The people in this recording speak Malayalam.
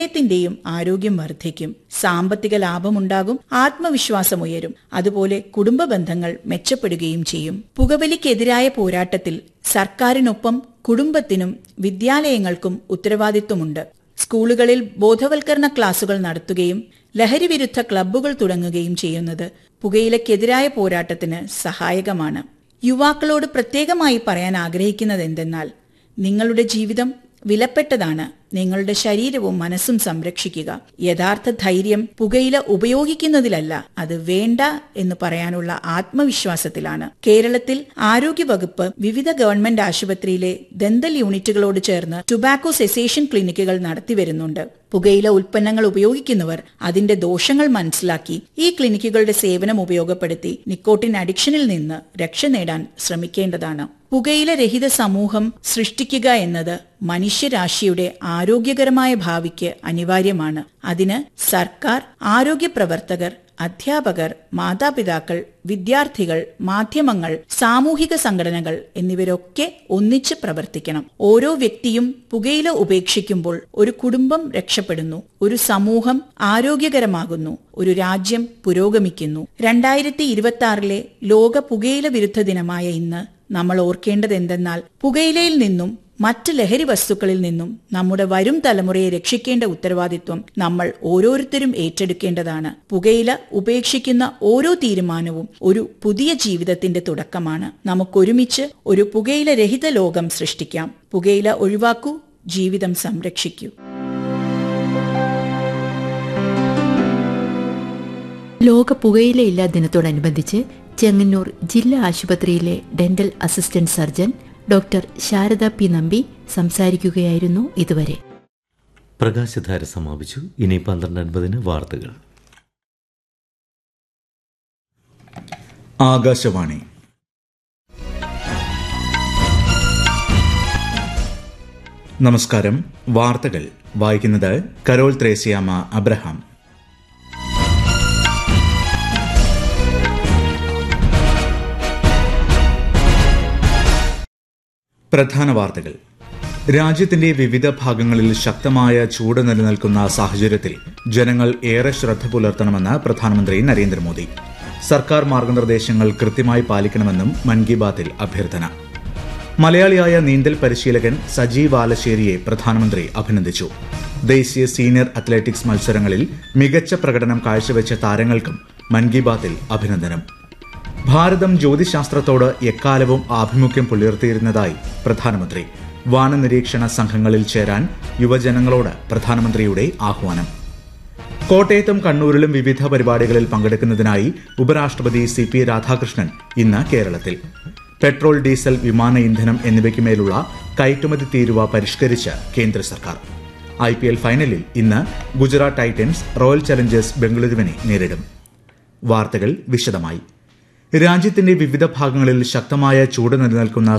ത്തിന്റെയും ആരോഗ്യം വർദ്ധിക്കും സാമ്പത്തിക ലാഭമുണ്ടാകും ആത്മവിശ്വാസമുയരും അതുപോലെ കുടുംബ ബന്ധങ്ങൾ മെച്ചപ്പെടുകയും ചെയ്യും പുകവലിക്കെതിരായ പോരാട്ടത്തിൽ സർക്കാരിനൊപ്പം കുടുംബത്തിനും വിദ്യാലയങ്ങൾക്കും ഉത്തരവാദിത്വമുണ്ട് സ്കൂളുകളിൽ ബോധവൽക്കരണ ക്ലാസുകൾ നടത്തുകയും ലഹരിവിരുദ്ധ ക്ലബ്ബുകൾ തുടങ്ങുകയും ചെയ്യുന്നത് പുകയിലക്കെതിരായ പോരാട്ടത്തിന് സഹായകമാണ് യുവാക്കളോട് പ്രത്യേകമായി പറയാൻ ആഗ്രഹിക്കുന്നത് എന്തെന്നാൽ നിങ്ങളുടെ ജീവിതം വിലപ്പെട്ടതാണ് നിങ്ങളുടെ ശരീരവും മനസ്സും സംരക്ഷിക്കുക യഥാർത്ഥ ധൈര്യം പുകയില ഉപയോഗിക്കുന്നതിലല്ല അത് വേണ്ട എന്ന് പറയാനുള്ള ആത്മവിശ്വാസത്തിലാണ് കേരളത്തിൽ ആരോഗ്യവകുപ്പ് വിവിധ ഗവൺമെന്റ് ആശുപത്രിയിലെ ദന്തൽ യൂണിറ്റുകളോട് ചേർന്ന് ടുബാക്കോ സെസേഷൻ ക്ലിനിക്കുകൾ നടത്തിവരുന്നുണ്ട് പുകയില ഉൽപ്പന്നങ്ങൾ ഉപയോഗിക്കുന്നവർ അതിന്റെ ദോഷങ്ങൾ മനസ്സിലാക്കി ഈ ക്ലിനിക്കുകളുടെ സേവനം ഉപയോഗപ്പെടുത്തി നിക്കോട്ടിൻ അഡിക്ഷനിൽ നിന്ന് രക്ഷ നേടാൻ ശ്രമിക്കേണ്ടതാണ് പുകയില രഹിത സമൂഹം സൃഷ്ടിക്കുക എന്നത് മനുഷ്യരാശിയുടെ ആരോഗ്യകരമായ ഭാവിക്ക് അനിവാര്യമാണ് അതിന് സർക്കാർ ആരോഗ്യ പ്രവർത്തകർ അധ്യാപകർ മാതാപിതാക്കൾ വിദ്യാർത്ഥികൾ മാധ്യമങ്ങൾ സാമൂഹിക സംഘടനകൾ എന്നിവരൊക്കെ ഒന്നിച്ച് പ്രവർത്തിക്കണം ഓരോ വ്യക്തിയും പുകയില ഉപേക്ഷിക്കുമ്പോൾ ഒരു കുടുംബം രക്ഷപ്പെടുന്നു ഒരു സമൂഹം ആരോഗ്യകരമാകുന്നു ഒരു രാജ്യം പുരോഗമിക്കുന്നു രണ്ടായിരത്തി ഇരുപത്തി ആറിലെ ലോക പുകയില വിരുദ്ധ ദിനമായ ഇന്ന് നമ്മൾ ഓർക്കേണ്ടത് എന്തെന്നാൽ പുകയിലയിൽ നിന്നും മറ്റ് ലഹരി വസ്തുക്കളിൽ നിന്നും നമ്മുടെ വരും തലമുറയെ രക്ഷിക്കേണ്ട ഉത്തരവാദിത്വം നമ്മൾ ഓരോരുത്തരും ഏറ്റെടുക്കേണ്ടതാണ് പുകയില ഉപേക്ഷിക്കുന്ന ഓരോ തീരുമാനവും ഒരു പുതിയ ജീവിതത്തിന്റെ തുടക്കമാണ് നമുക്കൊരുമിച്ച് ഒരു പുകയില രഹിത ലോകം സൃഷ്ടിക്കാം പുകയില ഒഴിവാക്കൂ ജീവിതം സംരക്ഷിക്കൂ ലോക പുകയിലയില്ലാ ദിനത്തോടനുബന്ധിച്ച് ചെങ്ങന്നൂർ ജില്ലാ ആശുപത്രിയിലെ dental assistant surgeon doctor Sharada P Nambi സംസാരിക്കുകയായിരുന്നു ഇതുവരെ പ്രകാശധാര സമാപിച്ചു ഇനി പന്ത്രണ്ട് അൻപതിന് വാർത്തകൾ ആകാശവാണി നമസ്കാരം വാർത്തകൾ വായിക്കുന്നത് കരോൾ ത്രേസ്യാമ അബ്രഹാം പ്രധാന വാർത്തകൾ രാജ്യത്തിന്റെ വിവിധ ഭാഗങ്ങളിൽ ശക്തമായ ചൂട് നിലനിൽക്കുന്ന സാഹചര്യത്തിൽ ജനങ്ങൾ ഏറെ ശ്രദ്ധ പുലർത്തണമെന്ന് പ്രധാനമന്ത്രി നരേന്ദ്രമോദി സർക്കാർ മാർഗനിർദ്ദേശങ്ങൾ കൃത്യമായി പാലിക്കണമെന്നും മൻ കി ബാത്തിൽ അഭ്യർത്ഥന മലയാളിയായ നീന്തൽ പരിശീലകൻ സജീവ് ആലശ്ശേരിയെ പ്രധാനമന്ത്രി അഭിനന്ദിച്ചു ദേശീയ സീനിയർ അത്ലറ്റിക്സ് മത്സരങ്ങളിൽ മികച്ച പ്രകടനം കാഴ്ചവെച്ച താരങ്ങൾക്കും മൻ കി ബാത്തിൽ അഭിനന്ദനം ഭാരതം ജ്യോതിശാസ്ത്രത്തോട് എക്കാലവും ആഭിമുഖ്യം പുലർത്തിയിരുന്നതായി പ്രധാനമന്ത്രി വാനനിരീക്ഷണ സംഘങ്ങളിൽ ചേരാൻ യുവജനങ്ങളോട് പ്രധാനമന്ത്രിയുടെ ആഹ്വാനം കോട്ടയത്തും കണ്ണൂരിലും വിവിധ പരിപാടികളിൽ പങ്കെടുക്കുന്നതിനായി ഉപരാഷ്ട്രപതി സി പി രാധാകൃഷ്ണൻ ഇന്ന് കേരളത്തിൽ പെട്രോൾ ഡീസൽ വിമാന ഇന്ധനം എന്നിവയ്ക്കുമേലുള്ള കയറ്റുമതി തീരുവ പരിഷ്കരിച്ച് കേന്ദ്ര സർക്കാർ ഐ പി എൽ ഫൈനലിൽ ഇന്ന് ഗുജറാത്ത് ടൈറ്റൻസ് റോയൽ ചലഞ്ചേഴ്സ് ബംഗളൂരുവിനെ നേരിടും വാർത്തകൾ വിശദമായി രാജ്യത്തിന്റെ വിവിധ ഭാഗങ്ങളിൽ ശക്തമായ ചൂട് നിലനിൽക്കുന്ന